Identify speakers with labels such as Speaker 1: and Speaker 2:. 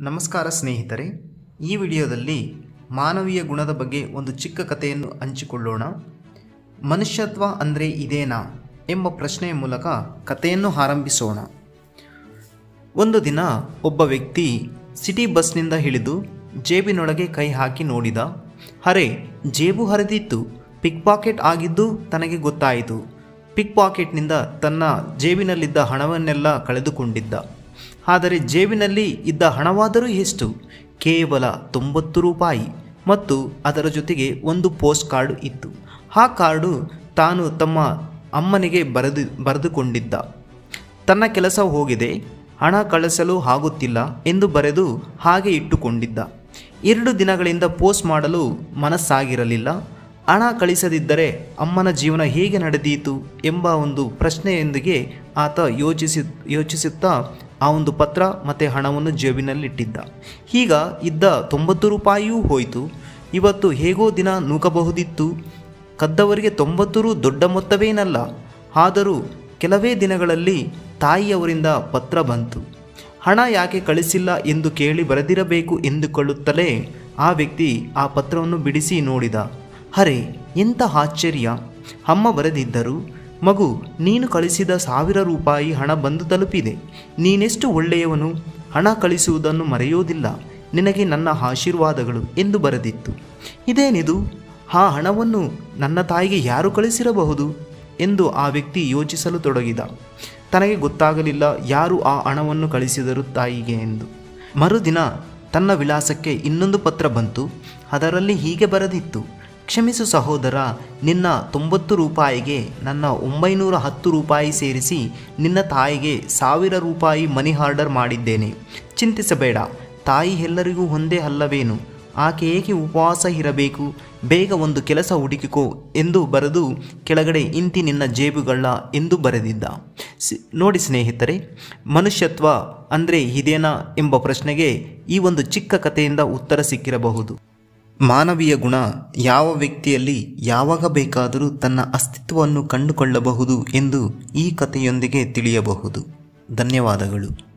Speaker 1: ನಮಸ್ಕಾರ ಸ್ನೇಹಿತರೆ ಈ ವಿಡಿಯೋದಲ್ಲಿ ಮಾನವೀಯ ಗುಣದ ಬಗ್ಗೆ ಒಂದು ಚಿಕ್ಕ ಕಥೆಯನ್ನು ಹಂಚಿಕೊಳ್ಳೋಣ ಮನುಷ್ಯತ್ವ ಅಂದರೆ ಇದೇನಾ ಎಂಬ ಪ್ರಶ್ನೆಯ ಮೂಲಕ ಕಥೆಯನ್ನು ಆರಂಭಿಸೋಣ ಒಂದು ದಿನ ಒಬ್ಬ ವ್ಯಕ್ತಿ ಸಿಟಿ ಬಸ್ನಿಂದ ಇಳಿದು ಜೇಬಿನೊಳಗೆ ಕೈ ಹಾಕಿ ನೋಡಿದ ಅರೆ ಜೇಬು ಹರಿದಿತ್ತು ಪಿಕ್ ಪಾಕೆಟ್ ಆಗಿದ್ದು ತನಗೆ ಗೊತ್ತಾಯಿತು ಪಿಕ್ ಪಾಕೆಟ್ನಿಂದ ತನ್ನ ಜೇಬಿನಲ್ಲಿದ್ದ ಹಣವನ್ನೆಲ್ಲ ಕಳೆದುಕೊಂಡಿದ್ದ ಆದರೆ ಜೇಬಿನಲ್ಲಿ ಇದ್ದ ಹಣವಾದರೂ ಎಷ್ಟು ಕೇವಲ ತೊಂಬತ್ತು ರೂಪಾಯಿ ಮತ್ತು ಅದರ ಜೊತೆಗೆ ಒಂದು ಪೋಸ್ಟ್ ಕಾರ್ಡ್ ಇತ್ತು ಆ ಕಾರ್ಡು ತಾನು ತಮ್ಮ ಅಮ್ಮನಿಗೆ ಬರೆದು ಬರೆದುಕೊಂಡಿದ್ದ ತನ್ನ ಕೆಲಸ ಹೋಗಿದೆ ಹಣ ಕಳಿಸಲು ಆಗುತ್ತಿಲ್ಲ ಎಂದು ಬರೆದು ಹಾಗೆ ಇಟ್ಟುಕೊಂಡಿದ್ದ ಎರಡು ದಿನಗಳಿಂದ ಪೋಸ್ಟ್ ಮಾಡಲು ಮನಸ್ಸಾಗಿರಲಿಲ್ಲ ಹಣ ಕಳಿಸದಿದ್ದರೆ ಅಮ್ಮನ ಜೀವನ ಹೇಗೆ ನಡೆದೀತು ಎಂಬ ಒಂದು ಪ್ರಶ್ನೆಯೊಂದಿಗೆ ಆತ ಯೋಚಿಸಿ ಯೋಚಿಸುತ್ತಾ ಆ ಒಂದು ಪತ್ರ ಮತ್ತು ಹಣವನ್ನು ಜೇಬಿನಲ್ಲಿಟ್ಟಿದ್ದ ಈಗ ಇದ್ದ ತೊಂಬತ್ತು ರೂಪಾಯಿಯೂ ಹೋಯಿತು ಇವತ್ತು ಹೇಗೋ ದಿನ ನೂಕಬಹುದಿತ್ತು ಕದ್ದವರಿಗೆ ತೊಂಬತ್ತು ರು ದೊಡ್ಡ ಮೊತ್ತವೇನಲ್ಲ ಆದರೂ ಕೆಲವೇ ದಿನಗಳಲ್ಲಿ ತಾಯಿಯವರಿಂದ ಪತ್ರ ಬಂತು ಹಣ ಯಾಕೆ ಕಳಿಸಿಲ್ಲ ಎಂದು ಕೇಳಿ ಬರೆದಿರಬೇಕು ಎಂದುಕೊಳ್ಳುತ್ತಲೇ ಆ ವ್ಯಕ್ತಿ ಆ ಪತ್ರವನ್ನು ಬಿಡಿಸಿ ನೋಡಿದ ಅರೆ ಎಂಥ ಆಶ್ಚರ್ಯ ಅಮ್ಮ ಬರೆದಿದ್ದರು ಮಗು ನೀನು ಕಳಿಸಿದ ಸಾವಿರ ರೂಪಾಯಿ ಹಣ ಬಂದು ತಲುಪಿದೆ ನೀನೆಷ್ಟು ಒಳ್ಳೆಯವನು ಹಣ ಕಳಿಸುವುದನ್ನು ಮರೆಯೋದಿಲ್ಲ ನಿನಗೆ ನನ್ನ ಆಶೀರ್ವಾದಗಳು ಎಂದು ಬರೆದಿತ್ತು ಇದೇನಿದು ಆ ಹಣವನ್ನು ನನ್ನ ತಾಯಿಗೆ ಯಾರು ಕಳಿಸಿರಬಹುದು ಎಂದು ಆ ವ್ಯಕ್ತಿ ಯೋಚಿಸಲು ತೊಡಗಿದ ತನಗೆ ಗೊತ್ತಾಗಲಿಲ್ಲ ಯಾರು ಆ ಹಣವನ್ನು ಕಳಿಸಿದರು ತಾಯಿಗೆ ಎಂದು ಮರುದಿನ ತನ್ನ ವಿಳಾಸಕ್ಕೆ ಇನ್ನೊಂದು ಪತ್ರ ಬಂತು ಅದರಲ್ಲಿ ಹೀಗೆ ಬರೆದಿತ್ತು ಕ್ಷಮಿಸು ಸಹೋದರ ನಿನ್ನ ತೊಂಬತ್ತು ರೂಪಾಯಿಗೆ ನನ್ನ ಒಂಬೈನೂರ ಹತ್ತು ರೂಪಾಯಿ ಸೇರಿಸಿ ನಿನ್ನ ತಾಯಿಗೆ ಸಾವಿರ ರೂಪಾಯಿ ಮನಿ ಆರ್ಡರ್ ಮಾಡಿದ್ದೇನೆ ಚಿಂತಿಸಬೇಡ ತಾಯಿ ಎಲ್ಲರಿಗೂ ಒಂದೇ ಅಲ್ಲವೇನು ಆಕೆ ಏಕೆ ಉಪವಾಸ ಇರಬೇಕು ಬೇಗ ಒಂದು ಕೆಲಸ ಹುಡುಕಿಕೋ ಎಂದು ಬರೆದು ಕೆಳಗಡೆ ಇಂತಿ ನಿನ್ನ ಜೇಬುಗಳ ಎಂದು ಬರೆದಿದ್ದ ಸಿ ನೋಡಿ ಸ್ನೇಹಿತರೆ ಮನುಷ್ಯತ್ವ ಅಂದರೆ ಇದೇನಾ ಎಂಬ ಪ್ರಶ್ನೆಗೆ ಈ ಒಂದು ಚಿಕ್ಕ ಕಥೆಯಿಂದ ಉತ್ತರ ಸಿಕ್ಕಿರಬಹುದು ಮಾನವೀಯ ಗುಣ ಯಾವ ವ್ಯಕ್ತಿಯಲ್ಲಿ ಯಾವಾಗ ಬೇಕಾದರೂ ತನ್ನ ಅಸ್ತಿತ್ವವನ್ನು ಕಂಡುಕೊಳ್ಳಬಹುದು ಎಂದು ಈ ಕಥೆಯೊಂದಿಗೆ ತಿಳಿಯಬಹುದು ಧನ್ಯವಾದಗಳು